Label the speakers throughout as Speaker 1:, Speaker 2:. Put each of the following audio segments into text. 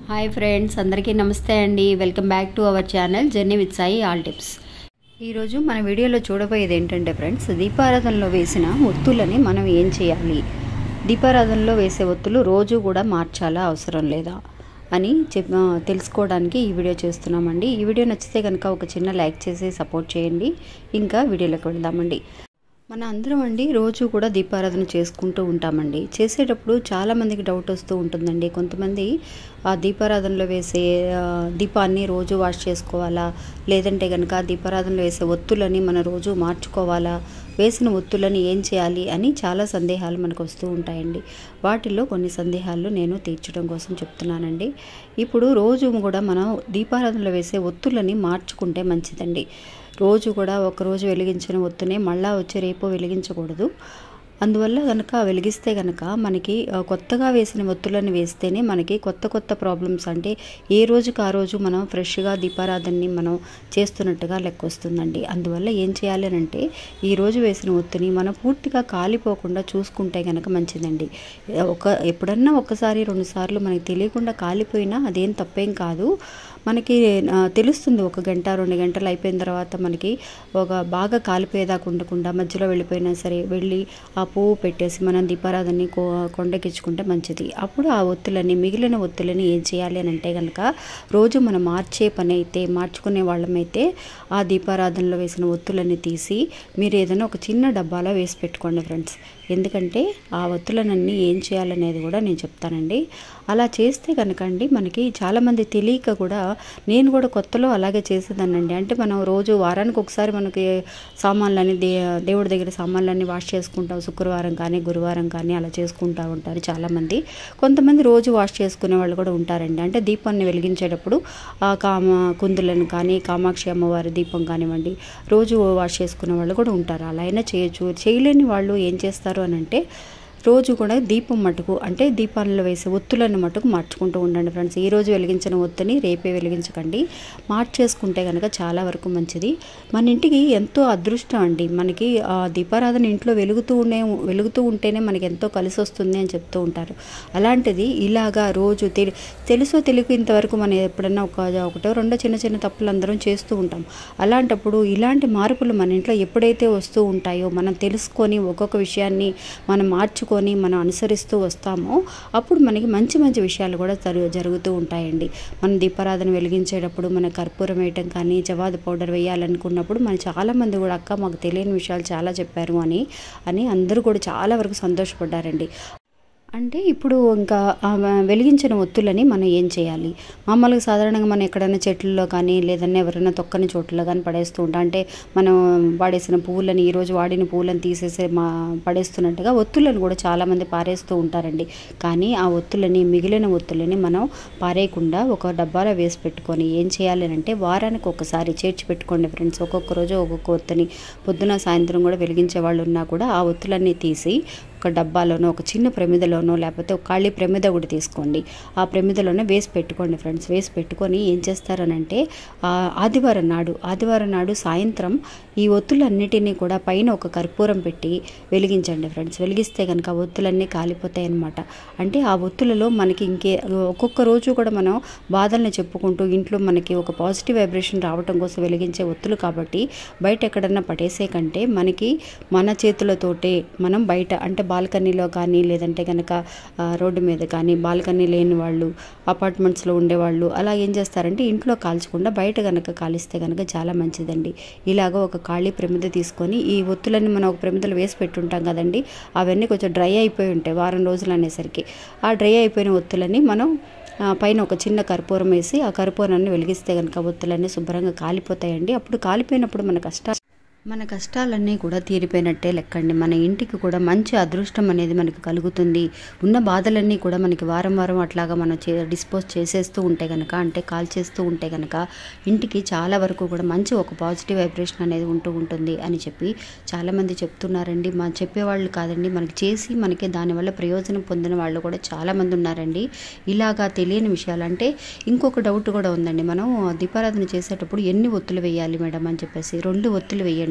Speaker 1: hi friends అందరికీ నమస్తే అండి welcome back to our channel journey with Sai all tips ఈరోజు మన వీడియోలో చూడబోయేది ఏంటంటే ఫ్రెండ్స్ దీపారాధనలో వేసిన ఒత్తులని మనం ఏం చేయాలి దీపారాధనలో వేసే ఒత్తులు రోజు కూడా మార్చాలా అవసరం లేదా అని చెప్ ఆ, తెలుసుకోవడానికి ఈ వీడియో చేస్తున్నామండి ఈ వీడియో నచ్చితే కనుక ఒక చిన్న లైక్ చేసి సపోర్ట్ చేయండి ఇంకా వీడియోలోకి వెళ్దామండి మన అందరం అండి రోజు కూడా దీపారాధన చేసుకుంటూ ఉంటామండి చేసేటప్పుడు చాలా మందికి డౌట్ వస్తూ ఉంటుందండి కొంతమంది ఆ దీపారాధనలో వేసే ఆ, దీపాన్ని రోజు వాష్ చేసుకోవాలా లేదంటే కనుక దీపారాధనలో వేసే ఒత్తులని మన రోజు మార్చుకోవాలా వేసిన ఒత్తులని ఏం చేయాలి అని చాలా సందేహాలు మనకు వస్తూ ఉంటాయండి వాటిల్లో కొన్ని సందేహాలు నేను తీర్చడం కోసం చెప్తున్నానండి ఇప్పుడు రోజు కూడా మనం దీపారాధనలో వేసే ఒత్తులని మార్చుకుంటే మంచిదండి రోజు కూడా ఒకరోజు వెలిగించిన ఒత్తునే మళ్ళా వచ్చి రేపు వెలిగించకూడదు అందువల్ల కనుక వెలిగిస్తే కనుక మనకి ఆ, కొత్తగా వేసిన ఒత్తులను వేస్తేనే మనకి కొత్త కొత్త ప్రాబ్లమ్స్ అంటే ఏ రోజుకి ఆ రోజు మనం ఫ్రెష్గా దీపారాధనని మనం చేస్తున్నట్టుగా లెక్క వస్తుందండి అందువల్ల ఏం చేయాలి అని అంటే ఈ రోజు వేసిన ఒత్తుని మనం పూర్తిగా కాలిపోకుండా చూసుకుంటే కనుక మంచిదండి ఒక ఎప్పుడన్నా ఒకసారి రెండు సార్లు మనకి తెలియకుండా కాలిపోయినా అదేం తప్పేం కాదు మనకి ఆ, తెలుస్తుంది ఒక గంట రెండు గంటలు అయిపోయిన తర్వాత మనకి ఒక బాగా కాలిపోయేదాకా ఉండకుండా మధ్యలో వెళ్ళిపోయినా సరే వెళ్ళి ఆ పువ్వు పెట్టేసి మనం దీపారాధనని కో కొండకిచ్చుకుంటే మంచిది అప్పుడు ఆ ఒత్తులని మిగిలిన ఒత్తులని ఏం చేయాలి అని అంటే కనుక రోజు మనం మార్చే పని అయితే మార్చుకునే వాళ్ళమైతే ఆ దీపారాధనలో వేసిన ఒత్తులని తీసి మీరు ఏదైనా ఒక చిన్న డబ్బాలో వేసి పెట్టుకోండి ఫ్రెండ్స్ ఎందుకంటే ఆ ఒత్తులనన్నీ ఏం చేయాలనేది కూడా నేను చెప్తానండి అలా చేస్తే కనుక అండి మనకి చాలామంది తెలియక కూడా నేను కూడా కొత్తలో అలాగే చేసేదానండి అంటే మనం రోజు వారానికి ఒకసారి మనకి సామాన్లన్నీ దే దేవుడి దగ్గర సామాన్లన్నీ వాష్ చేసుకుంటాం శుక్రవారం కానీ గురువారం కానీ అలా చేసుకుంటూ ఉంటారు చాలామంది కొంతమంది రోజు వాష్ చేసుకునే వాళ్ళు కూడా ఉంటారండి అంటే దీపాన్ని వెలిగించేటప్పుడు ఆ కామ కుందులను కానీ కామాక్షి అమ్మవారి దీపం కానివ్వండి రోజు వాష్ చేసుకునే వాళ్ళు కూడా ఉంటారు అలా అయినా చేయొచ్చు చేయలేని వాళ్ళు ఏం చేస్తారు అని అంటే రోజు కూడా దీపం మటుకు అంటే దీపాలలో వేసే ఒత్తులను మటుకు మార్చుకుంటూ ఉండండి ఫ్రెండ్స్ ఈ రోజు వెలిగించిన ఒత్తుని రేపే వెలిగించకండి మార్చేసుకుంటే కనుక చాలా వరకు మంచిది మన ఇంటికి ఎంతో అదృష్టం అండి మనకి ఆ దీపారాధన ఇంట్లో వెలుగుతూ ఉండే వెలుగుతూ ఉంటేనే మనకి ఎంతో కలిసి వస్తుంది అని చెప్తూ ఉంటారు అలాంటిది ఇలాగా రోజు తెలి తెలుసో తెలియక ఇంతవరకు మనం ఎప్పుడన్నా ఒక ఒకటో రెండో చిన్న చిన్న తప్పులు అందరం చేస్తూ ఉంటాం అలాంటప్పుడు ఇలాంటి మార్పులు మన ఇంట్లో ఎప్పుడైతే వస్తూ ఉంటాయో మనం తెలుసుకొని ఒక్కొక్క విషయాన్ని మనం మార్చుకొని మనం అనుసరిస్తూ వస్తామో అప్పుడు మనకి మంచి మంచి విషయాలు కూడా జరు- జరుగుతూ ఉంటాయండి మనం దీపారాధన వెలిగించేటప్పుడు మన కర్పూరం వేయటం కానీ జవాదు పౌడర్ వేయాలనుకున్నప్పుడు మన చాలామంది కూడా అక్క మాకు తెలియని విషయాలు చాలా చెప్పారు అని అని అందరూ కూడా చాలా వరకు సంతోషపడ్డారండి అంటే ఇప్పుడు ఇంకా ఆ వెలిగించిన ఒత్తులని మనం ఏం చేయాలి మామూలుగా సాధారణంగా మనం ఎక్కడైనా చెట్లలో కానీ లేదన్నా ఎవరైనా తొక్కని చోట్ల కానీ పడేస్తూ ఉంటాం అంటే మనం వాడేసిన పువ్వులని ఈరోజు వాడిన పువ్వులను తీసేసి మా పడేస్తున్నట్టుగా ఒత్తులను కూడా చాలామంది పారేస్తూ ఉంటారండి కానీ ఆ ఒత్తులని మిగిలిన ఒత్తులని మనం పారేయకుండా ఒక డబ్బాలో వేసి పెట్టుకొని ఏం చేయాలి అంటే వారానికి ఒకసారి చేర్చి పెట్టుకోండి ఫ్రెండ్స్ ఒక్కొక్క రోజు ఒక్కొక్క ఒత్తుని పొద్దున సాయంత్రం కూడా వెలిగించే వాళ్ళు ఉన్నా కూడా ఆ ఒత్తులన్నీ తీసి ఒక డబ్బాలోనో ఒక చిన్న ప్రమిదలోనో లేకపోతే ఒక ఖాళీ ప్రమిద కూడా తీసుకోండి ఆ ప్రమిదలోనే వేసి పెట్టుకోండి ఫ్రెండ్స్ వేసి పెట్టుకొని ఏం చేస్తారనంటే ఆ ఆదివారం నాడు ఆదివారం నాడు సాయంత్రం ఈ ఒత్తులన్నిటినీ కూడా పైన ఒక కర్పూరం పెట్టి వెలిగించండి ఫ్రెండ్స్ వెలిగిస్తే కనుక ఆ ఒత్తులన్నీ కాలిపోతాయి అన్నమాట అంటే ఆ ఒత్తులలో మనకి ఇంకే ఒక్కొక్క రోజు కూడా మనం బాధల్ని చెప్పుకుంటూ ఇంట్లో మనకి ఒక పాజిటివ్ వైబ్రేషన్ రావటం కోసం వెలిగించే ఒత్తులు కాబట్టి బయట ఎక్కడన్నా పడేసే కంటే మనకి మన చేతులతోటే మనం బయట అంటే బాల్కనీలో కానీ లేదంటే కనుక ఆ, రోడ్డు మీద కానీ బాల్కనీ లేని వాళ్ళు అపార్ట్మెంట్స్లో ఉండేవాళ్ళు అలా ఏం చేస్తారంటే ఇంట్లో కాల్చకుండా బయట కనుక కాలిస్తే కనుక చాలా మంచిదండి ఇలాగ ఒక ఖాళీ ప్రమిద తీసుకొని ఈ ఒత్తులన్నీ మనం ఒక ప్రమిదలో వేసి పెట్టుంటాం కదండి అవన్నీ కొంచెం డ్రై అయిపోయి ఉంటాయి వారం రోజులు అనేసరికి ఆ డ్రై అయిపోయిన ఒత్తులని మనం ఆ, పైన ఒక చిన్న కర్పూరం వేసి ఆ కర్పూరాన్ని వెలిగిస్తే కనుక ఒత్తులన్నీ శుభ్రంగా కాలిపోతాయండి అప్పుడు కాలిపోయినప్పుడు మన కష్టాలు మన కష్టాలన్నీ కూడా తీరిపోయినట్టే లెక్కండి మన ఇంటికి కూడా మంచి అదృష్టం అనేది మనకి కలుగుతుంది ఉన్న బాధలన్నీ కూడా మనకి వారం వారం అట్లాగా మనం చే డిస్పోజ్ చేసేస్తూ ఉంటే కనుక అంటే కాల్ చేస్తూ ఉంటే కనుక ఇంటికి చాలా వరకు కూడా మంచి ఒక పాజిటివ్ వైబ్రేషన్ అనేది ఉంటూ ఉంటుంది అని చెప్పి చాలామంది చెప్తున్నారండి మా చెప్పేవాళ్ళు కాదండి మనకి చేసి మనకి దానివల్ల ప్రయోజనం పొందిన వాళ్ళు కూడా చాలామంది ఉన్నారండి ఇలాగా తెలియని విషయాలు అంటే ఇంకొక డౌట్ కూడా ఉందండి మనం దీపారాధన చేసేటప్పుడు ఎన్ని ఒత్తులు వేయాలి మేడం అని చెప్పేసి రెండు ఒత్తులు వేయండి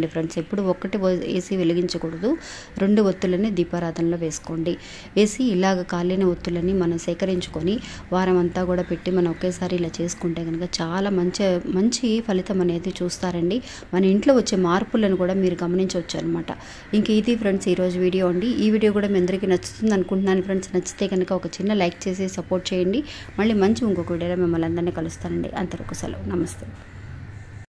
Speaker 1: వేసుకోండి ఫ్రెండ్స్ ఎప్పుడు ఒక్కటి వేసి వెలిగించకూడదు రెండు ఒత్తులని దీపారాధనలో వేసుకోండి వేసి ఇలాగ కాలిన ఒత్తులని మనం సేకరించుకొని వారం అంతా కూడా పెట్టి మనం ఒకేసారి ఇలా చేసుకుంటే కనుక చాలా మంచి మంచి ఫలితం అనేది చూస్తారండి మన ఇంట్లో వచ్చే మార్పులను కూడా మీరు గమనించవచ్చు అనమాట ఇంక ఇది ఫ్రెండ్స్ ఈరోజు వీడియో అండి ఈ వీడియో కూడా మీ అందరికీ నచ్చుతుంది అనుకుంటున్నాను ఫ్రెండ్స్ నచ్చితే కనుక ఒక చిన్న లైక్ చేసి సపోర్ట్ చేయండి మళ్ళీ మంచి ఇంకొక వీడియోలో మిమ్మల్ని అందరినీ కలుస్తానండి అంతవరకు సెలవు నమస్తే